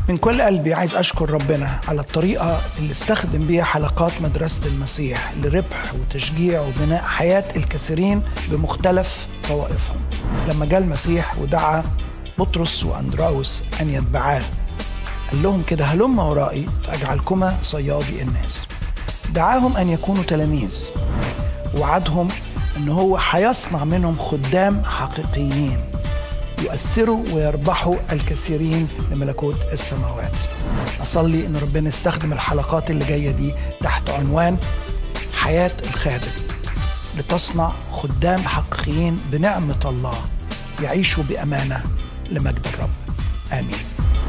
من كل قلبي عايز أشكر ربنا على الطريقة اللي استخدم بيها حلقات مدرسة المسيح لربح وتشجيع وبناء حياة الكثيرين بمختلف طوائفهم لما جاء المسيح ودعا بطرس وأندراوس أن يتبعاه قال لهم كده هلم ورائي فأجعلكما صيادي الناس دعاهم أن يكونوا تلاميذ وعدهم أن هو هيصنع منهم خدام حقيقيين يؤثروا ويربحوا الكثيرين لملكوت السماوات أصلي أن ربنا يستخدم الحلقات اللي جاية دي تحت عنوان حياة الخادم لتصنع خدام حقيقيين بنعمة الله يعيشوا بأمانة لمجد الرب آمين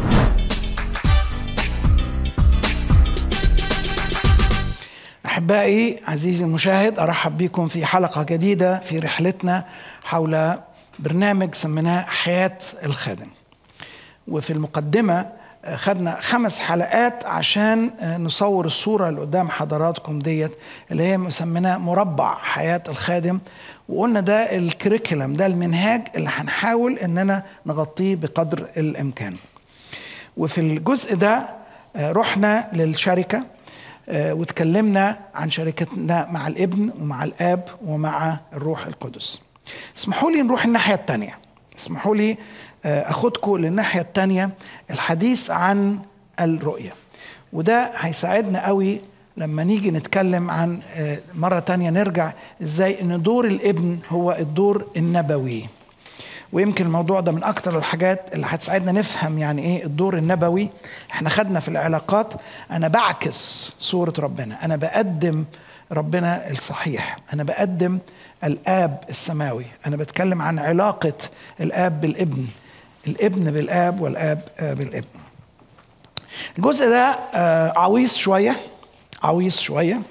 أحبائي عزيزي المشاهد أرحب بكم في حلقة جديدة في رحلتنا حول برنامج سميناه حياة الخادم وفي المقدمة خدنا خمس حلقات عشان نصور الصورة اللي قدام حضراتكم ديت اللي هي مسميناه مربع حياة الخادم وقلنا ده الكريكولم ده المنهاج اللي هنحاول اننا نغطيه بقدر الامكان وفي الجزء ده رحنا للشركه وتكلمنا عن شركتنا مع الابن ومع الاب ومع الروح القدس اسمحوا لي نروح الناحيه الثانيه اسمحوا لي اخدكم للناحيه الثانيه الحديث عن الرؤيه وده هيساعدنا قوي لما نيجي نتكلم عن مرة تانية نرجع ازاي ان دور الابن هو الدور النبوي ويمكن الموضوع ده من اكتر الحاجات اللي هتساعدنا نفهم يعني ايه الدور النبوي احنا خدنا في العلاقات انا بعكس صورة ربنا انا بقدم ربنا الصحيح انا بقدم الاب السماوي انا بتكلم عن علاقة الاب بالابن الابن بالاب والاب بالابن الجزء ده عويص شويه عويص شويه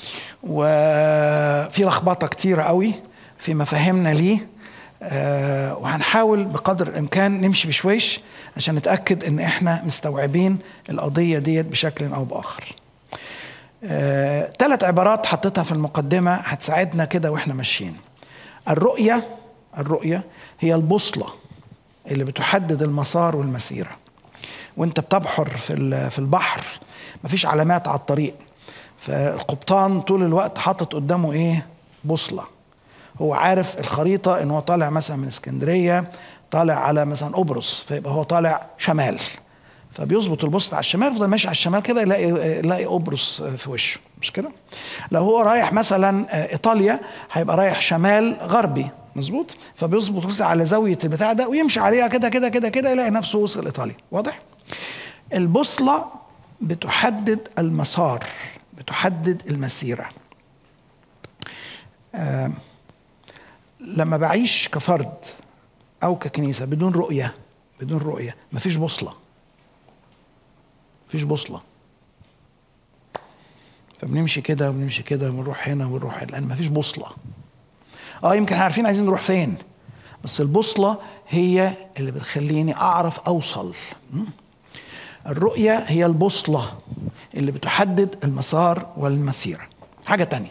وفي لخبطه كتيره قوي في مفاهيمنا ليه أه وهنحاول بقدر الامكان نمشي بشويش عشان نتاكد ان احنا مستوعبين القضيه ديت بشكل او باخر ثلاث أه عبارات حطيتها في المقدمه هتساعدنا كده واحنا ماشيين الرؤيه الرؤيه هي البوصله اللي بتحدد المسار والمسيره وانت بتبحر في في البحر مفيش علامات على الطريق فالقبطان طول الوقت حاطط قدامه ايه بوصله هو عارف الخريطه ان هو طالع مثلا من اسكندريه طالع على مثلا قبرص فيبقى هو طالع شمال فبيظبط البوصله على الشمال يفضل ماشي على الشمال كده يلاقي يلاقي قبرص في وشه مش كده لو هو رايح مثلا ايطاليا هيبقى رايح شمال غربي مظبوط فبيظبط على زاويه البتاع ده ويمشي عليها كده كده كده كده يلاقي نفسه وصل ايطاليا واضح البوصله بتحدد المسار بتحدد المسيرة آه لما بعيش كفرد أو ككنيسة بدون رؤية بدون رؤية مفيش بوصلة مفيش بوصلة فبنمشي كده وبنمشي كده ونروح هنا ونروح هنا لأن مفيش بوصلة اه يمكن احنا عارفين عايزين نروح فين بس البوصلة هي اللي بتخليني أعرف أوصل الرؤية هي البوصلة اللي بتحدد المسار والمسيرة حاجة تانية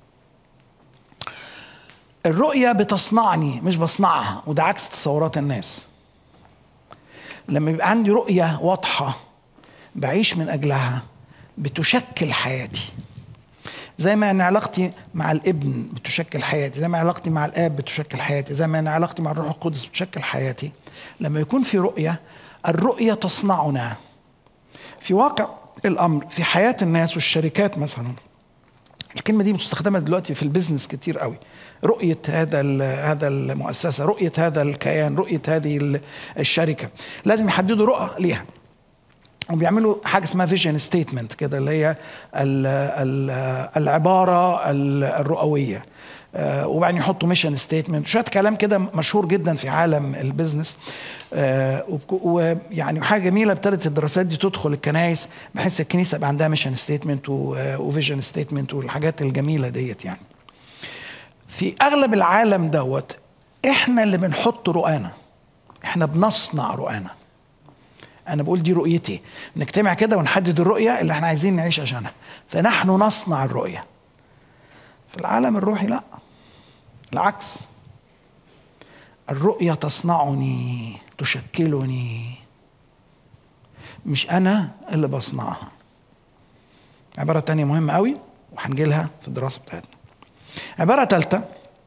الرؤية بتصنعني مش بصنعها وده عكس تصورات الناس لما يبقى عندي رؤية واضحة بعيش من أجلها بتشكل حياتي زي ما أنا علاقتي مع الابن بتشكل حياتي زي ما علاقتي مع الآب بتشكل حياتي زي ما أنا علاقتي مع الروح القدس بتشكل حياتي لما يكون في رؤية الرؤية تصنعنا في واقع الامر في حياه الناس والشركات مثلا الكلمه دي مستخدمه دلوقتي في البيزنس كتير قوي رؤيه هذا هذا المؤسسه رؤيه هذا الكيان رؤيه هذه الشركه لازم يحددوا رؤى ليها وبيعملوا حاجه اسمها فيجن ستيتمنت كده اللي هي ال ال العباره الرؤويه آه وبعدين يحطوا ميشن ستيتمنت شويه كلام كده مشهور جدا في عالم البيزنس آه ويعني حاجه جميله ابتدت الدراسات دي تدخل الكنائس بحيث الكنيسه يبقى عندها ميشن ستيتمنت وفيجن ستيتمنت والحاجات الجميله ديت يعني في اغلب العالم دوت احنا اللي بنحط رؤانا احنا بنصنع رؤانا انا بقول دي رؤيتي نجتمع كده ونحدد الرؤيه اللي احنا عايزين نعيش عشانها فنحن نصنع الرؤيه في العالم الروحي لا العكس الرؤية تصنعني تشكلني مش انا اللي بصنعها عبارة تانية مهمة قوي وهنجي لها في الدراسة بتاعتنا عبارة ثالثة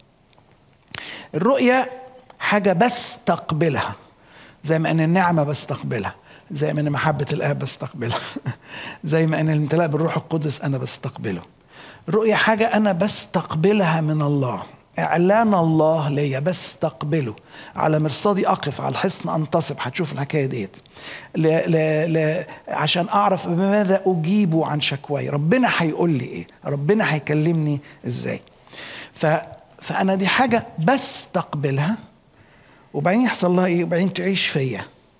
الرؤية حاجة بستقبلها زي ما ان النعمة بستقبلها زي ما ان محبة الاب بستقبلها زي ما ان الامتلاء بالروح القدس انا بستقبله الرؤية حاجة انا بستقبلها من الله اعلان الله ليا بستقبله على مرصادي اقف على الحصن انتصب هتشوف الحكايه ديت ل... ل... ل... عشان اعرف بماذا اجيب عن شكواي ربنا هيقول لي ايه ربنا هيكلمني ازاي ف... فانا دي حاجه بستقبلها وبعدين يحصل لها ايه وبعدين تعيش فيا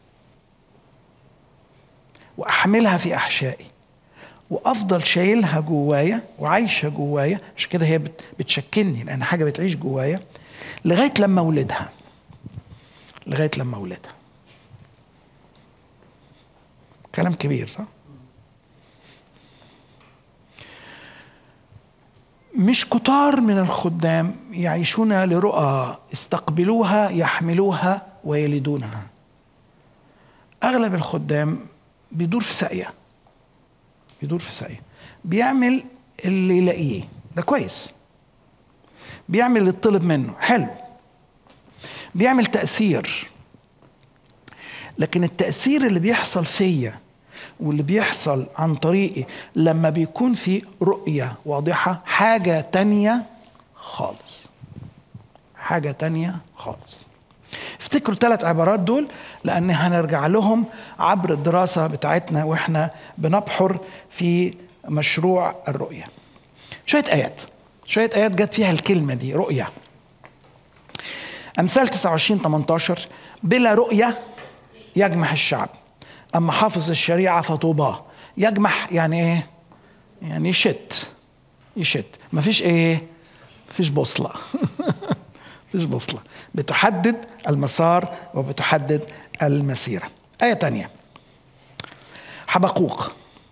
واحملها في احشائي وافضل شايلها جوايا وعايشه جوايا عشان كده هي بتشكلني لان حاجه بتعيش جوايا لغايه لما اولدها لغايه لما اولدها كلام كبير صح مش كتار من الخدام يعيشون لرؤى استقبلوها يحملوها ويلدونها اغلب الخدام بيدور في ساقيه بيدور في ساقيه بيعمل اللي يلاقيه ده كويس بيعمل اللي يطلب منه حلو بيعمل تأثير لكن التأثير اللي بيحصل فيا واللي بيحصل عن طريقي لما بيكون في رؤية واضحة حاجة تانية خالص حاجة تانية خالص افتكروا الثلاث عبارات دول لأن هنرجع لهم عبر الدراسة بتاعتنا وإحنا بنبحر في مشروع الرؤية شوية آيات شوية آيات جت فيها الكلمة دي رؤية أمثال 29 18 بلا رؤية يجمح الشعب أما حافظ الشريعة فطوباه يجمح يعني إيه؟ يعني يشت يشت مفيش إيه؟ مفيش بوصلة مفيش بوصلة بتحدد المسار وبتحدد المسيرة آية تانية حبقوق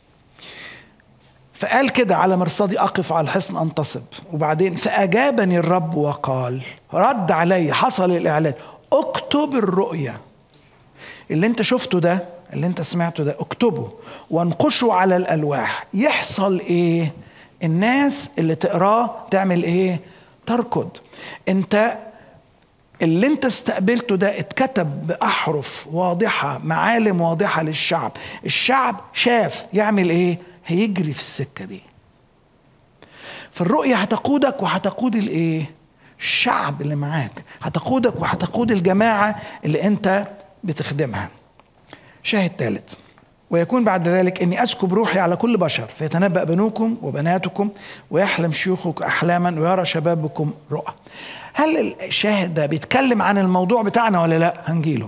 فقال كده على مرصدي أقف على الحصن أنتصب وبعدين فأجابني الرب وقال رد علي حصل الإعلان اكتب الرؤية اللي انت شفته ده اللي انت سمعته ده اكتبه وانقشه على الألواح يحصل ايه الناس اللي تقراه تعمل ايه تركض انت اللي انت استقبلته ده اتكتب بأحرف واضحة معالم واضحة للشعب الشعب شاف يعمل ايه هيجري في السكة دي فالرؤية هتقودك وهتقود الايه الشعب اللي معاك هتقودك وهتقود الجماعة اللي انت بتخدمها شاهد ثالث ويكون بعد ذلك اني اسكب روحي على كل بشر فيتنبأ بنوكم وبناتكم ويحلم شيوخك احلاما ويرى شبابكم رؤى هل الشاهد ده بيتكلم عن الموضوع بتاعنا ولا لا هنجيله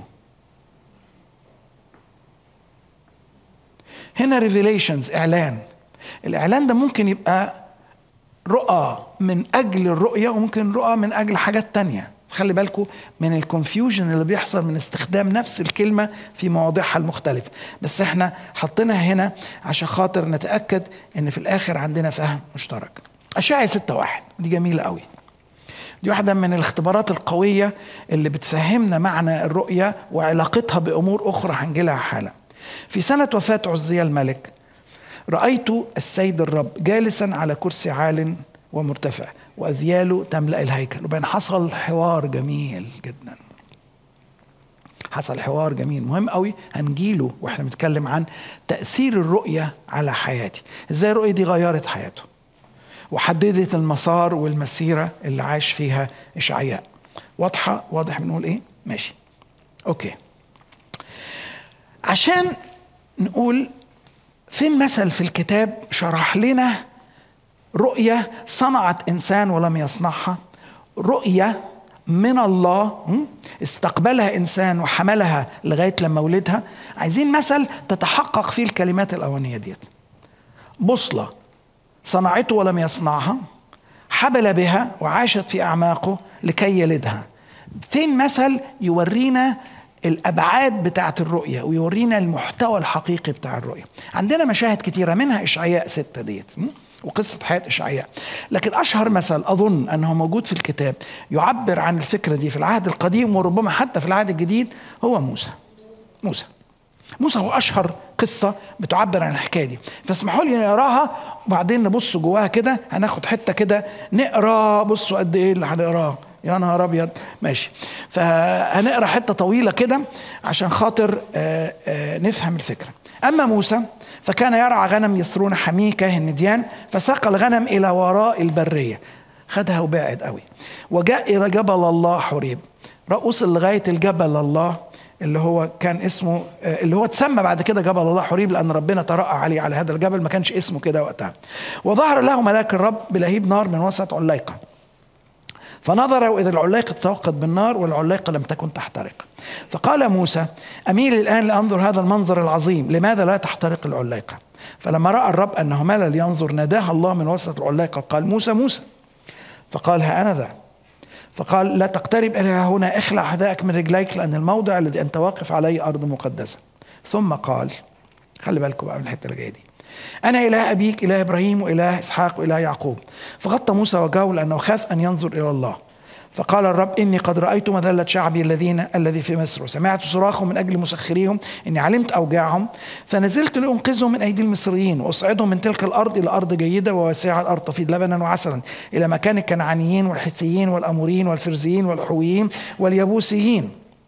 هنا ريفيليشنز اعلان الاعلان ده ممكن يبقى رؤى من اجل الرؤيه وممكن رؤى من اجل حاجات تانية خلي بالكم من الكونفيوجن اللي بيحصل من استخدام نفس الكلمة في مواضعها المختلفة بس احنا حطيناها هنا عشان خاطر نتأكد ان في الاخر عندنا فهم مشترك أشعة ستة واحد دي جميلة قوي دي واحدة من الاختبارات القوية اللي بتفهمنا معنى الرؤية وعلاقتها بأمور أخرى هنجيلها حالا في سنة وفاة عزية الملك رأيت السيد الرب جالسا على كرسي عال ومرتفع وأذياله تملأ الهيكل وبين حصل حوار جميل جدا حصل حوار جميل مهم قوي هنجيله واحنا بنتكلم عن تأثير الرؤية على حياتي ازاي الرؤية دي غيرت حياته وحددت المسار والمسيرة اللي عاش فيها إشعياء واضحة واضح بنقول ايه ماشي اوكي عشان نقول فين مثل في الكتاب شرح لنا رؤية صنعت إنسان ولم يصنعها رؤية من الله استقبلها إنسان وحملها لغاية لما ولدها عايزين مثل تتحقق فيه الكلمات الأولانية ديت بوصلة صنعته ولم يصنعها حبل بها وعاشت في أعماقه لكي يلدها فين مثل يورينا الابعاد بتاعه الرؤيه ويورينا المحتوى الحقيقي بتاع الرؤيه عندنا مشاهد كتيره منها اشعياء ستة ديت وقصة حياة إشعياء لكن أشهر مثل أظن أنه موجود في الكتاب يعبر عن الفكرة دي في العهد القديم وربما حتى في العهد الجديد هو موسى موسى موسى هو اشهر قصه بتعبر عن الحكايه دي فاسمحوا لي نقراها وبعدين نبص جواها كده هناخد حته كده نقرا بصوا قد ايه اللي هنقراه يا نهار ابيض ماشي فهنقرا حته طويله كده عشان خاطر آآ آآ نفهم الفكره اما موسى فكان يرعى غنم يثرون حميه كاهن مديان فساق الغنم الى وراء البريه خدها وبعد قوي وجاء الى جبل الله حريب وصل لغايه الجبل الله اللي هو كان اسمه اللي هو اتسمى بعد كده جبل الله حريب لان ربنا ترأى عليه على هذا الجبل ما كانش اسمه كده وقتها وظهر له ملاك الرب بلهيب نار من وسط عليقه فنظر واذا العلاقه توقد بالنار والعلاقه لم تكن تحترق فقال موسى اميل الان لانظر هذا المنظر العظيم لماذا لا تحترق العلاقه فلما راى الرب انه مال لينظر ناداه الله من وسط العلاقه قال موسى موسى فقال ها انا ذا فقال لا تقترب الى هنا اخلع حذائك من رجليك لان الموضع الذي انت واقف عليه ارض مقدسه ثم قال خلي بالكم بقى من الحته اللي جايه دي أنا إله أبيك إله إبراهيم وإله إسحاق وإله يعقوب فغطى موسى وجهه لأنه خاف أن ينظر إلى الله فقال الرب إني قد رأيت مذلة شعبي الذين الذي في مصر وسمعت صراخهم من أجل مسخريهم إني علمت أوجاعهم فنزلت لأنقذهم من أيدي المصريين وأصعدهم من تلك الأرض إلى أرض جيدة وواسعة الأرض تفيض لبنا وعسلا إلى مكان الكنعانيين والحثيين والأموريين والفرزيين والحويين واليبوسيين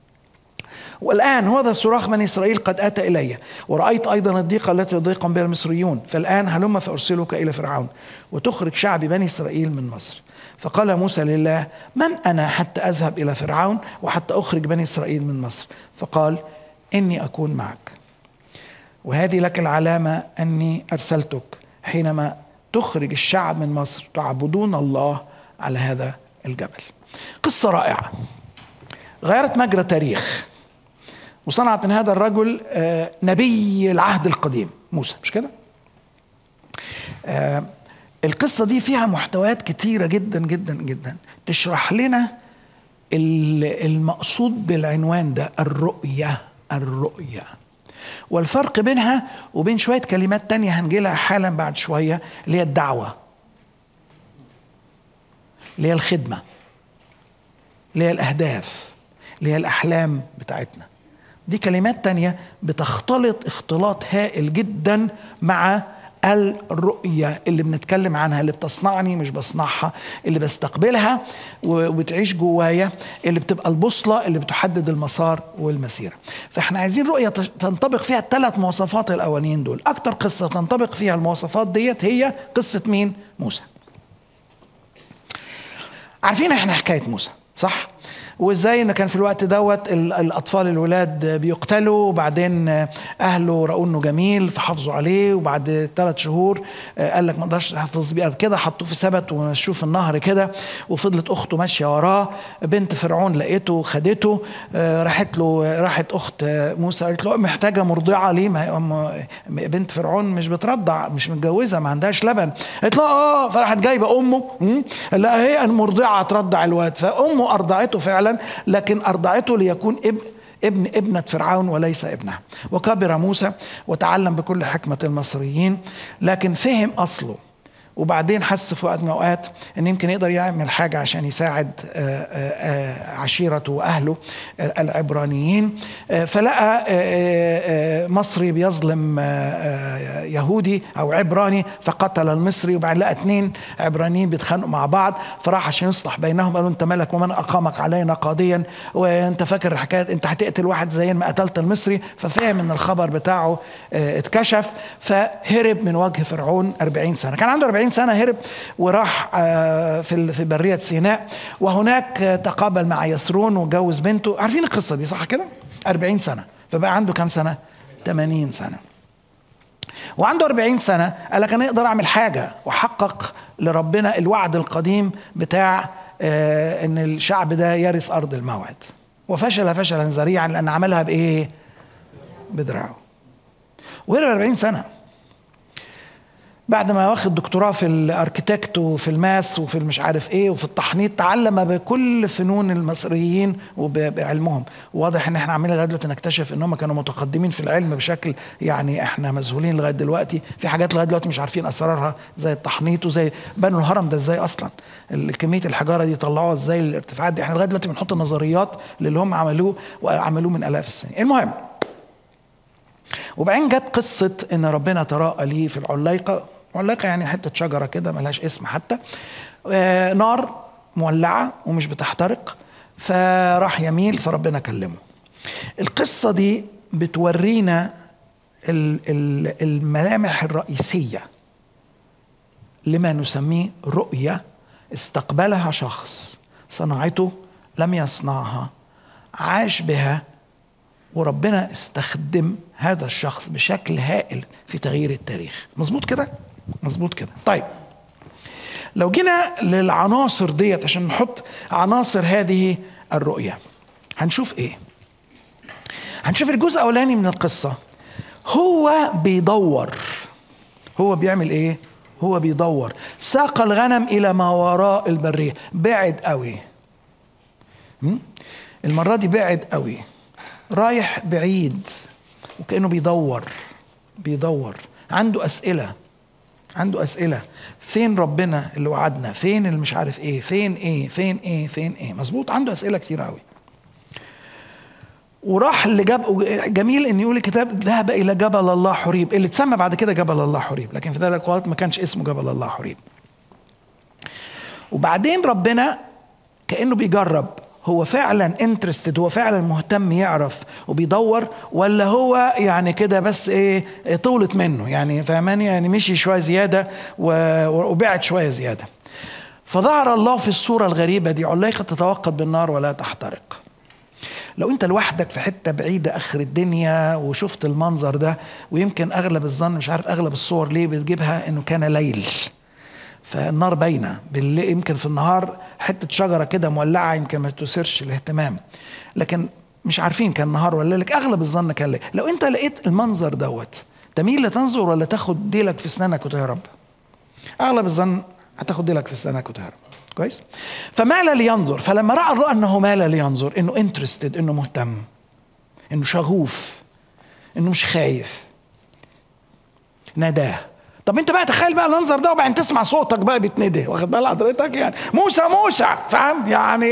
والآن هذا صراخ بني إسرائيل قد أتى إلي ورأيت أيضا الضيقة التي يضيقهم بها المصريون فالآن هلم فأرسلك إلى فرعون وتخرج شعب بني إسرائيل من مصر فقال موسى لله من أنا حتى أذهب إلى فرعون وحتى أخرج بني إسرائيل من مصر فقال إني أكون معك وهذه لك العلامة أني أرسلتك حينما تخرج الشعب من مصر تعبدون الله على هذا الجبل قصة رائعة غيرت مجرى تاريخ وصنعت من هذا الرجل نبي العهد القديم موسى مش كده القصة دي فيها محتويات كتيرة جدا جدا جدا تشرح لنا المقصود بالعنوان ده الرؤية الرؤية والفرق بينها وبين شوية كلمات تانية هنجيلها حالا بعد شوية اللي هي الدعوة اللي هي الخدمة اللي هي الأهداف اللي هي الأحلام بتاعتنا دي كلمات تانية بتختلط اختلاط هائل جدا مع الرؤية اللي بنتكلم عنها اللي بتصنعني مش بصنعها اللي بستقبلها وبتعيش جوايا اللي بتبقى البوصلة اللي بتحدد المسار والمسيرة فاحنا عايزين رؤية تنطبق فيها الثلاث مواصفات الأولانيين دول أكتر قصة تنطبق فيها المواصفات ديت هي قصة مين؟ موسى عارفين احنا حكاية موسى صح؟ وازاي ان كان في الوقت دوت الاطفال الولاد بيقتلوا وبعدين اهله راوا انه جميل فحافظوا عليه وبعد ثلاث شهور قال لك ما اقدرش احتفظ بيه كده حطوه في سبت ومشوه في النهر كده وفضلت اخته ماشيه وراه بنت فرعون لقيته خدته راحت له راحت اخت موسى قالت له محتاجه مرضعه ليه ما بنت فرعون مش بترضع مش متجوزه ما عندهاش لبن قالت له اه فراحت جايبه امه لا هي المرضعه ترضع الواد فامه ارضعته فعلا فعلا لكن أرضعته ليكون ابن ابن ابنة فرعون وليس ابنها وكبر موسى وتعلم بكل حكمة المصريين لكن فهم أصله وبعدين حس في وقت من الاوقات ان يمكن يقدر يعمل حاجه عشان يساعد عشيرته واهله العبرانيين فلقى مصري بيظلم يهودي او عبراني فقتل المصري وبعدين لقى اثنين عبرانيين بيتخانقوا مع بعض فراح عشان يصلح بينهم قالوا انت مالك ومن اقامك علينا قاضيا وانت فاكر حكايه انت هتقتل واحد زي ما قتلت المصري ففهم ان الخبر بتاعه اتكشف فهرب من وجه فرعون 40 سنه كان عنده 40 سنة هرب وراح في في برية سيناء وهناك تقابل مع يسرون وجوز بنته عارفين القصة دي صح كده 40 سنة فبقى عنده كام سنة 80 سنة وعنده 40 سنة قال لك أنا أقدر أعمل حاجة وحقق لربنا الوعد القديم بتاع إن الشعب ده يرث أرض الموعد وفشل فشلا ذريعا لأن عملها بإيه؟ بدراعه وهرب 40 سنة بعد ما واخد دكتوراه في الاركتكت وفي الماس وفي المش عارف ايه وفي التحنيط تعلم بكل فنون المصريين وبعلمهم واضح ان احنا عاملين لغايه دلوقتي نكتشف ان هم كانوا متقدمين في العلم بشكل يعني احنا مذهولين لغايه دلوقتي في حاجات لغايه دلوقتي مش عارفين اسرارها زي التحنيط وزي بنوا الهرم ده ازاي اصلا كميه الحجاره دي طلعوها ازاي الارتفاعات دي احنا لغايه دلوقتي بنحط نظريات للي هم عملوه وعملوه من الاف السنين المهم وبعدين جت قصة إن ربنا تراءى ليه في العلايقة علايقة يعني حتة شجرة كده ملهاش اسم حتى آه نار مولعة ومش بتحترق فراح يميل فربنا كلمه القصة دي بتورينا الملامح الرئيسية لما نسميه رؤية استقبلها شخص صنعته لم يصنعها عاش بها وربنا استخدم هذا الشخص بشكل هائل في تغيير التاريخ مظبوط كده مظبوط كده طيب لو جينا للعناصر ديت عشان نحط عناصر هذه الرؤيه هنشوف ايه هنشوف الجزء الاولاني من القصه هو بيدور هو بيعمل ايه هو بيدور ساق الغنم الى ما وراء البريه بعد قوي المره دي بعد قوي رايح بعيد وكانه بيدور بيدور عنده اسئله عنده اسئله فين ربنا اللي وعدنا فين اللي مش عارف ايه فين ايه فين ايه فين ايه مظبوط عنده اسئله كتير قوي وراح اللي جاب جميل ان يقول الكتاب ذهب الى جبل الله حريب اللي اتسمى بعد كده جبل الله حريب لكن في ذلك الوقت ما كانش اسمه جبل الله حريب وبعدين ربنا كانه بيجرب هو فعلا انترستد هو فعلا مهتم يعرف وبيدور ولا هو يعني كده بس ايه طولت منه يعني فهماني يعني مشي شويه زياده وبعد شويه زياده فظهر الله في الصوره الغريبه دي عليقه تتوقد بالنار ولا تحترق لو انت لوحدك في حته بعيده اخر الدنيا وشفت المنظر ده ويمكن اغلب الظن مش عارف اغلب الصور ليه بتجيبها انه كان ليل فالنار باينه بالليل يمكن في النهار حته شجره كده مولعه يمكن ما تثيرش الاهتمام لكن مش عارفين كان نهار ولا لك اغلب الظن كان ليل لو انت لقيت المنظر دوت تميل لتنظر ولا تاخد ديلك في اسنانك وتهرب اغلب الظن هتاخد ديلك في اسنانك وتهرب كويس فمال لينظر فلما راى الرؤى انه مال لينظر انه انترستد انه مهتم انه شغوف انه مش خايف ناداه طب انت بقى تخيل بقى المنظر ده وبعدين تسمع صوتك بقى بيتندى واخد بال حضرتك يعني موسى موسى فاهم يعني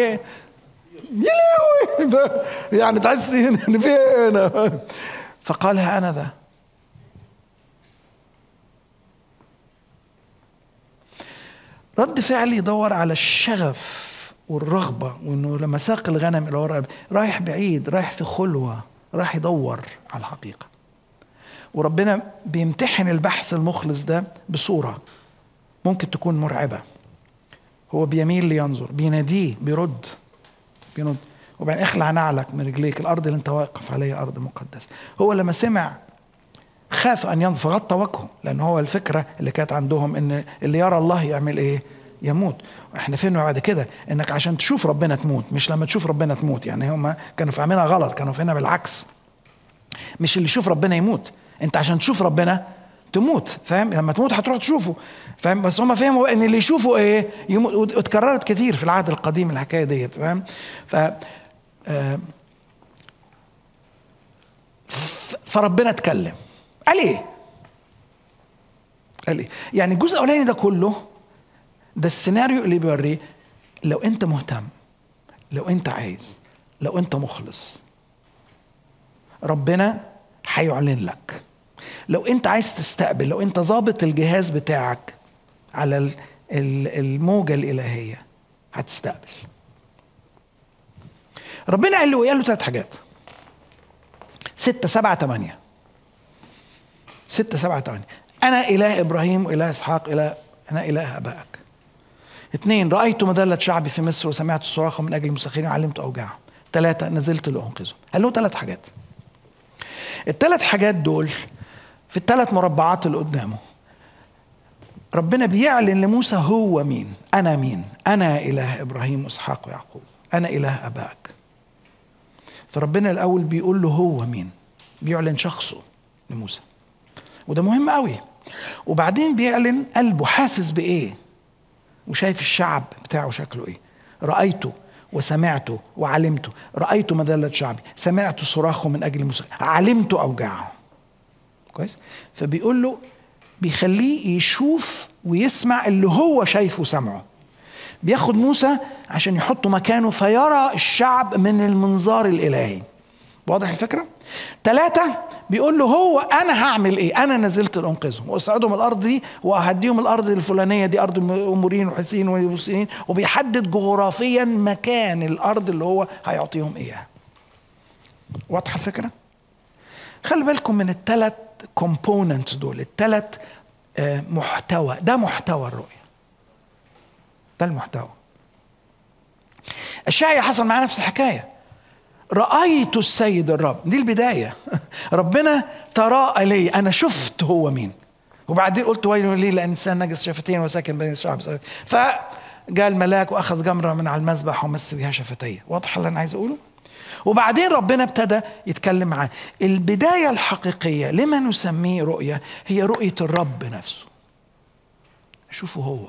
يلوي يعني تحس ان في هنا فقال ها انا ذا رد فعل يدور على الشغف والرغبة وانه لما ساق الغنم الى وراء رايح بعيد رايح في خلوة رايح يدور على الحقيقة وربنا بيمتحن البحث المخلص ده بصورة ممكن تكون مرعبة هو بيميل لينظر بيناديه بيرد بيرد وبعدين اخلع نعلك من رجليك الارض اللي انت واقف عليها ارض مقدسه هو لما سمع خاف ان ينظر فغطى وجهه لان هو الفكره اللي كانت عندهم ان اللي يرى الله يعمل ايه يموت احنا فين بعد كده انك عشان تشوف ربنا تموت مش لما تشوف ربنا تموت يعني هم كانوا فاهمينها غلط كانوا فاهمينها بالعكس مش اللي يشوف ربنا يموت انت عشان تشوف ربنا تموت فاهم لما تموت هتروح تشوفه فاهم بس هم فهموا ان اللي يشوفه ايه يموت واتكررت كتير في العهد القديم الحكايه ديت فاهم ف آه فربنا اتكلم قال ايه قال ايه يعني الجزء الاولاني ده كله ده السيناريو اللي بيوريه لو انت مهتم لو انت عايز لو انت مخلص ربنا هيعلن لك لو انت عايز تستقبل لو انت ظابط الجهاز بتاعك على الموجة الإلهية هتستقبل ربنا قال له قال له ثلاث حاجات ستة سبعة ثمانية ستة سبعة ثمانية أنا إله إبراهيم وإله إسحاق إله أنا إله أبائك اثنين رأيت مذلة شعبي في مصر وسمعت صراخه من أجل المسخرين وعلمت أوجاعهم ثلاثة نزلت لأنقذهم قال له ثلاث حاجات الثلاث حاجات دول في الثلاث مربعات اللي قدامه ربنا بيعلن لموسى هو مين أنا مين أنا إله إبراهيم وإسحاق ويعقوب أنا إله أبائك فربنا الأول بيقول له هو مين بيعلن شخصه لموسى وده مهم قوي وبعدين بيعلن قلبه حاسس بإيه وشايف الشعب بتاعه شكله إيه رأيته وسمعته وعلمته رأيت مذلة شعبي سمعت صراخه من أجل موسى علمت أوجاعه كويس فبيقول له بيخليه يشوف ويسمع اللي هو شايفه وسمعه بياخد موسى عشان يحطه مكانه فيرى الشعب من المنظار الإلهي واضح الفكرة؟ ثلاثة بيقول له هو انا هعمل ايه انا نزلت لانقذهم واصعدهم الارض دي وهديهم الارض الفلانيه دي ارض امورين وحسين ويبوسين وبيحدد جغرافيا مكان الارض اللي هو هيعطيهم اياها واضحه الفكره خلي بالكم من الثلاث كومبوننت دول الثلاث محتوى ده محتوى الرؤيه ده المحتوى الشاعر حصل معاه نفس الحكايه رأيت السيد الرب دي البداية ربنا تراءى لي أنا شفت هو مين وبعدين قلت ويل لي لأن إنسان نجس شفتين وساكن بين الشعب فجاء الملاك وأخذ جمرة من على المذبح ومس بها شفتيه واضح اللي أنا عايز أقوله وبعدين ربنا ابتدى يتكلم معاه البداية الحقيقية لما نسميه رؤية هي رؤية الرب نفسه أشوفه هو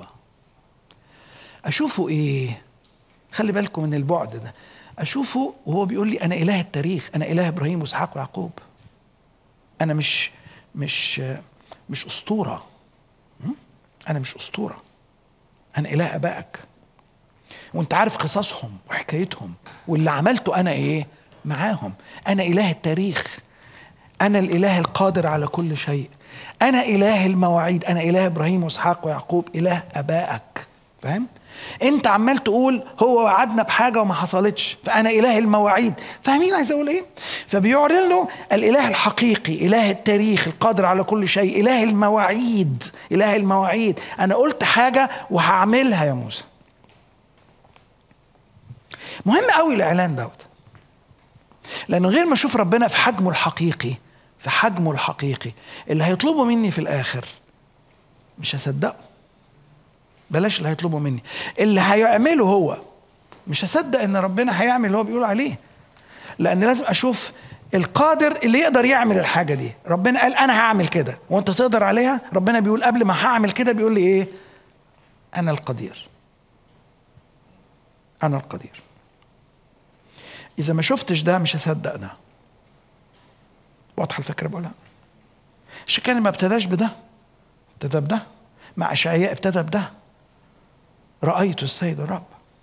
أشوفه إيه خلي بالكم من البعد ده اشوفه وهو بيقول لي انا اله التاريخ انا اله ابراهيم واسحاق ويعقوب انا مش مش مش اسطوره انا مش اسطوره انا اله ابائك وانت عارف قصصهم وحكايتهم واللي عملته انا ايه معاهم انا اله التاريخ انا الاله القادر على كل شيء انا اله المواعيد انا اله ابراهيم واسحاق ويعقوب اله ابائك فاهم انت عمال تقول هو وعدنا بحاجه وما حصلتش فانا اله المواعيد فاهمين عايز اقول ايه فبيعلن له الاله الحقيقي اله التاريخ القادر على كل شيء اله المواعيد اله المواعيد انا قلت حاجه وهعملها يا موسى مهم قوي الاعلان دوت لانه غير ما اشوف ربنا في حجمه الحقيقي في حجمه الحقيقي اللي هيطلبه مني في الاخر مش هصدقه بلاش اللي هيطلبه مني اللي هيعمله هو مش هصدق ان ربنا هيعمل اللي هو بيقول عليه لان لازم اشوف القادر اللي يقدر يعمل الحاجه دي ربنا قال انا هعمل كده وانت تقدر عليها ربنا بيقول قبل ما هعمل كده بيقول لي ايه انا القدير انا القدير اذا ما شفتش ده مش هصدق ده واضحه الفكره بقولها عشان كان ما ابتداش بده ابتدى بده مع اشعياء ابتدى بده رأيت السيد الرب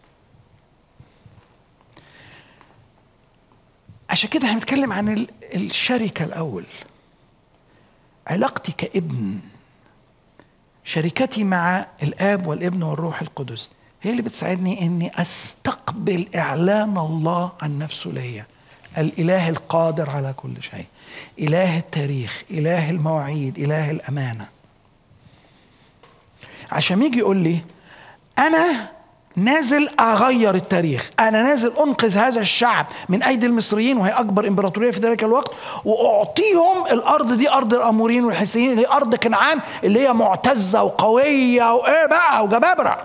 عشان كده هنتكلم عن الشركة الأول علاقتي كابن شركتي مع الآب والابن والروح القدس هي اللي بتساعدني إني أستقبل إعلان الله عن نفسه ليا الإله القادر على كل شيء إله التاريخ إله المواعيد إله الأمانة عشان يجي يقول لي انا نازل اغير التاريخ انا نازل انقذ هذا الشعب من ايدي المصريين وهي اكبر امبراطوريه في ذلك الوقت واعطيهم الارض دي ارض الاموريين والحسيين اللي هي ارض كنعان اللي هي معتزه وقويه وايه بقى وجبابره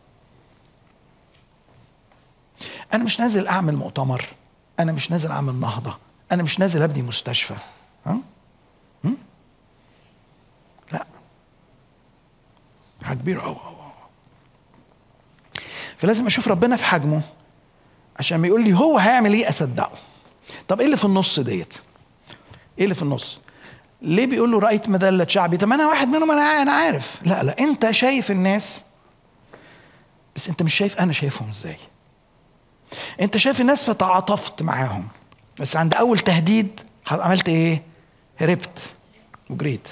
انا مش نازل اعمل مؤتمر انا مش نازل اعمل نهضه انا مش نازل ابني مستشفى ها لا حاجه كبيره قوي فلازم اشوف ربنا في حجمه عشان ما يقول لي هو هيعمل ايه اصدقه طب ايه اللي في النص ديت ايه اللي في النص ليه بيقول له رايت مذله شعبي طب انا واحد منهم انا انا عارف لا لا انت شايف الناس بس انت مش شايف انا شايفهم ازاي انت شايف الناس فتعاطفت معاهم بس عند اول تهديد عملت ايه هربت وجريت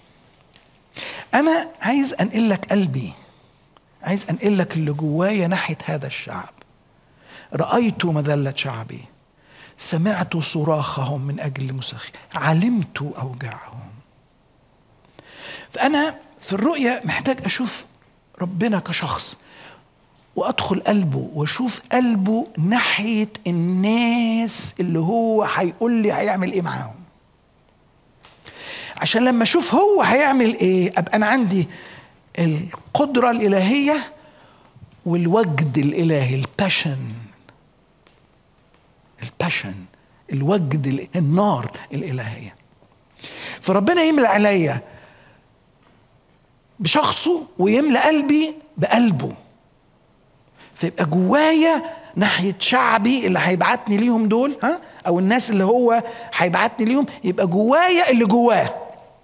انا عايز انقل لك قلبي عايز انقل لك اللي جوايا ناحيه هذا الشعب رايت مذله شعبي سمعت صراخهم من اجل مسخ علمت اوجاعهم فانا في الرؤيه محتاج اشوف ربنا كشخص وادخل قلبه واشوف قلبه ناحيه الناس اللي هو هيقول لي هيعمل ايه معاهم عشان لما اشوف هو هيعمل ايه ابقى انا عندي القدره الالهيه والوجد الالهي الباشن الباشن الوجد النار الالهيه فربنا يملى عليا بشخصه ويملى قلبي بقلبه فيبقى جوايا ناحيه شعبي اللي هيبعتني ليهم دول ها او الناس اللي هو هيبعتني ليهم يبقى جوايا اللي جواه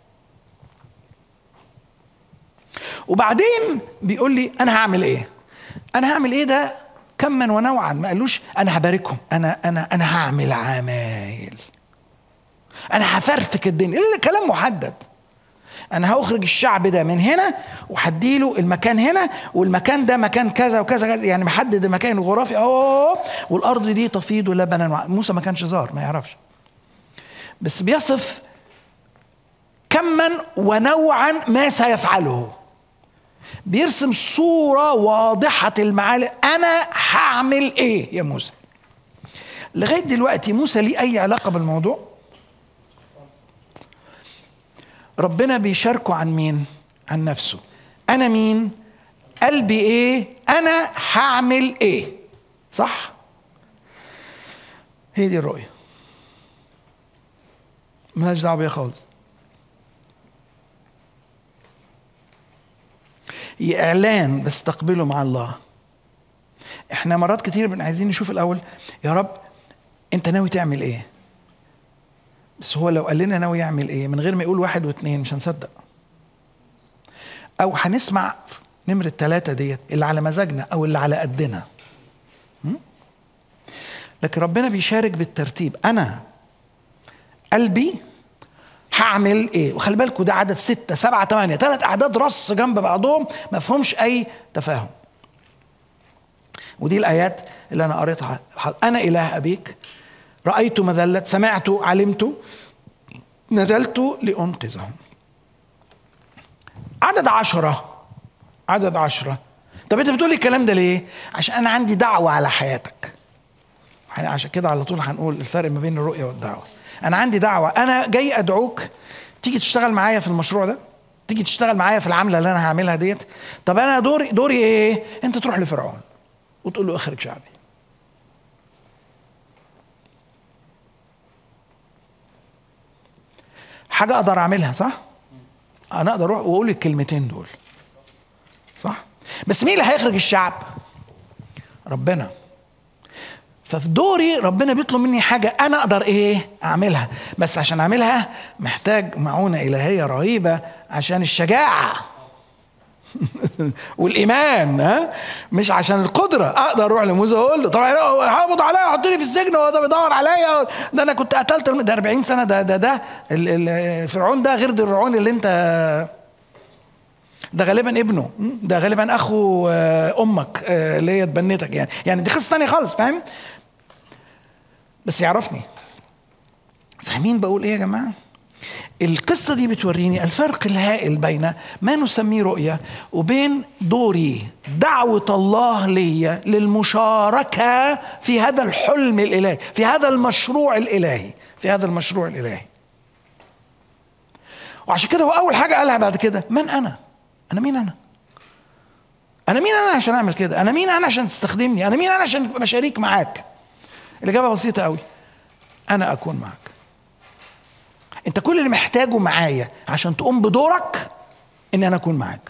وبعدين بيقول لي انا هعمل ايه انا هعمل ايه ده كما ونوعا ما قالوش انا هباركهم انا انا انا هعمل عمايل انا هفرتك الدنيا لا كلام محدد انا هخرج الشعب ده من هنا وهديله المكان هنا والمكان ده مكان كذا وكذا كذا يعني محدد المكان الجغرافي اهو والارض دي تفيض لبنا موسى ما كانش زار ما يعرفش بس بيصف كما ونوعا ما سيفعله بيرسم صورة واضحة المعالم أنا هعمل إيه يا موسى لغاية دلوقتي موسى ليه أي علاقة بالموضوع ربنا بيشاركه عن مين عن نفسه أنا مين قلبي إيه أنا هعمل إيه صح هي دي الرؤية ملهاش دعوة بيها خالص اعلان بستقبله مع الله احنا مرات كتير بن عايزين نشوف الاول يا رب انت ناوي تعمل ايه بس هو لو قال لنا ناوي يعمل ايه من غير ما يقول واحد واثنين مش هنصدق او هنسمع نمرة ثلاثة ديت اللي على مزاجنا او اللي على قدنا لكن ربنا بيشارك بالترتيب انا قلبي هعمل ايه وخلي بالكم ده عدد ستة سبعة ثمانية ثلاث اعداد رص جنب بعضهم ما فيهمش اي تفاهم ودي الايات اللي انا قريتها انا اله ابيك رايت مذله سمعت علمت نزلت لانقذهم عدد عشرة عدد عشرة طب انت بتقول لي الكلام ده ليه عشان انا عندي دعوة على حياتك عشان كده على طول هنقول الفرق ما بين الرؤية والدعوة انا عندي دعوه انا جاي ادعوك تيجي تشتغل معايا في المشروع ده تيجي تشتغل معايا في العمله اللي انا هعملها ديت طب انا دوري دوري ايه انت تروح لفرعون وتقول له اخرج شعبي حاجه اقدر اعملها صح انا اقدر اروح واقول الكلمتين دول صح بس مين اللي هيخرج الشعب ربنا ففي دوري ربنا بيطلب مني حاجة أنا أقدر إيه أعملها بس عشان أعملها محتاج معونة إلهية رهيبة عشان الشجاعة والإيمان ها مش عشان القدرة أقدر أروح لموسى أقول له طبعا هقبض عليا يحطني في السجن هو ده بيدور عليا ده أنا كنت قتلت ده 40 سنة ده ده ده فرعون ده غير فرعون اللي أنت ده غالبا ابنه ده غالبا اخو امك اللي هي اتبنتك يعني يعني دي قصه ثانيه خالص فاهم بس يعرفني فاهمين بقول ايه يا جماعه القصه دي بتوريني الفرق الهائل بين ما نسميه رؤيه وبين دوري دعوه الله لي للمشاركه في هذا الحلم الالهي في هذا المشروع الالهي في هذا المشروع الالهي وعشان كده هو اول حاجه قالها بعد كده من انا انا مين انا انا مين انا عشان اعمل كده انا مين انا عشان تستخدمني انا مين انا عشان ابقى شريك معاك الاجابه بسيطه قوي انا اكون معك انت كل اللي محتاجه معايا عشان تقوم بدورك ان انا اكون معاك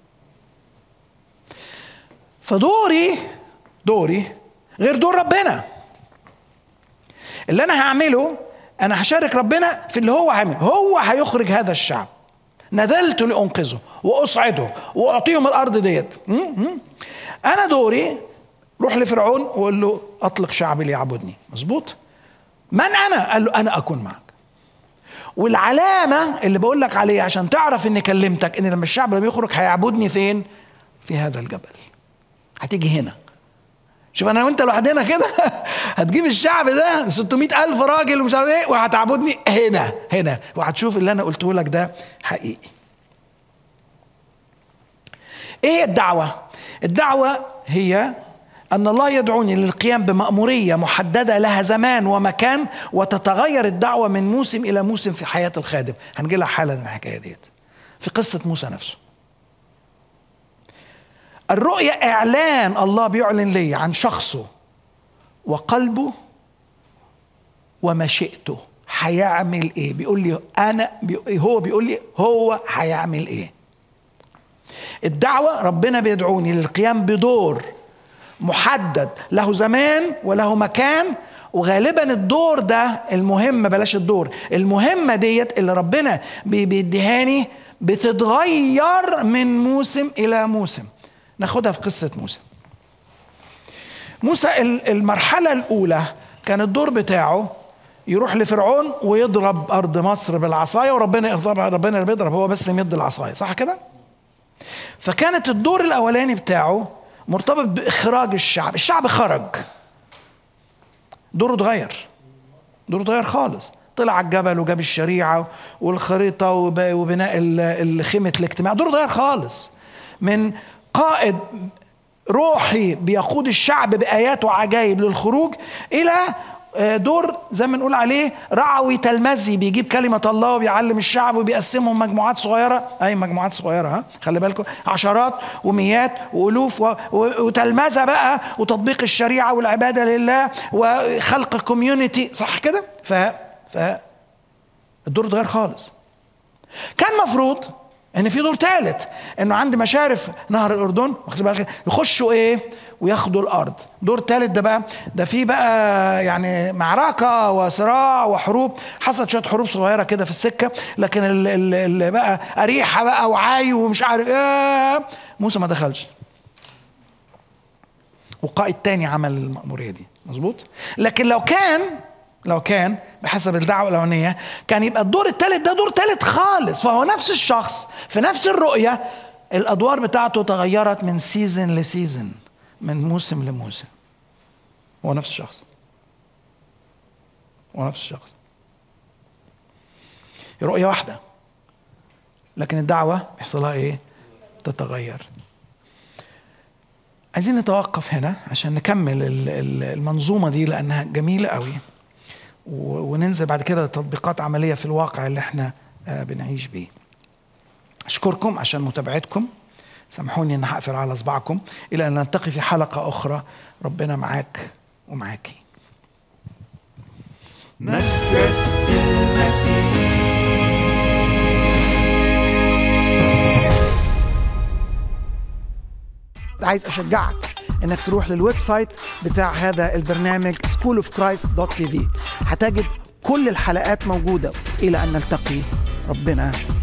فدوري دوري غير دور ربنا اللي انا هعمله انا هشارك ربنا في اللي هو عامل هو هيخرج هذا الشعب نزلت لانقذه واصعده واعطيهم الارض ديت انا دوري روح لفرعون وقول له اطلق شعبي ليعبدني مظبوط من انا قال له انا اكون معك والعلامه اللي بقول لك عليها عشان تعرف اني كلمتك ان لما الشعب لما يخرج هيعبدني فين في هذا الجبل هتيجي هنا شوف انا وانت لوحدنا كده هتجيب الشعب ده 600 الف راجل ومش عارف ايه وهتعبدني هنا هنا وهتشوف اللي انا قلته لك ده حقيقي ايه الدعوه الدعوه هي ان الله يدعوني للقيام بماموريه محدده لها زمان ومكان وتتغير الدعوه من موسم الى موسم في حياه الخادم هنجي لها حالا الحكايه ديت في قصه موسى نفسه الرؤية إعلان الله بيعلن لي عن شخصه وقلبه ومشيئته هيعمل ايه بيقول لي انا بي هو بيقول لي هو هيعمل ايه الدعوة ربنا بيدعوني للقيام بدور محدد له زمان وله مكان وغالبا الدور ده المهم بلاش الدور المهمة ديت اللي ربنا بيديهاني بتتغير من موسم إلى موسم ناخدها في قصة موسى موسى المرحلة الأولى كان الدور بتاعه يروح لفرعون ويضرب ارض مصر بالعصايه وربنا طبعا ربنا اللي بيضرب هو بس يمد العصايه صح كده فكانت الدور الاولاني بتاعه مرتبط باخراج الشعب الشعب خرج دوره اتغير دوره اتغير خالص طلع على الجبل وجاب الشريعه والخريطه وبناء خيمه الاجتماع دوره اتغير خالص من قائد روحي بيقود الشعب بايات وعجائب للخروج الى دور زي ما نقول عليه رعوي تلمذي بيجيب كلمة الله وبيعلم الشعب وبيقسمهم مجموعات صغيرة أي مجموعات صغيرة ها خلي بالكم عشرات ومئات وألوف وتلمذة بقى وتطبيق الشريعة والعبادة لله وخلق كوميونيتي صح كده؟ ف ف الدور اتغير خالص كان مفروض ان في دور ثالث انه عند مشارف نهر الاردن واخد بالك يخشوا ايه وياخدوا الارض دور ثالث ده بقى ده في بقى يعني معركه وصراع وحروب حصلت شويه حروب صغيره كده في السكه لكن اللي بقى اريحه بقى وعاي ومش عارف ايه موسى ما دخلش وقائد تاني عمل المأمورية دي مظبوط لكن لو كان لو كان بحسب الدعوة الأولانية كان يبقى الدور الثالث ده دور ثالث خالص فهو نفس الشخص في نفس الرؤية الأدوار بتاعته تغيرت من سيزن لسيزن من موسم لموسم هو نفس الشخص هو نفس الشخص رؤية واحدة لكن الدعوة بيحصلها ايه؟ تتغير عايزين نتوقف هنا عشان نكمل المنظومة دي لأنها جميلة قوي وننزل بعد كده تطبيقات عملية في الواقع اللي احنا بنعيش بيه أشكركم عشان متابعتكم سامحوني ان هقفل على اصبعكم الى ان نلتقي في حلقه اخرى ربنا معاك ومعاكي مدرسة المسيح عايز اشجعك انك تروح للويب سايت بتاع هذا البرنامج schoolofchrist.tv هتجد كل الحلقات موجوده الى ان نلتقي ربنا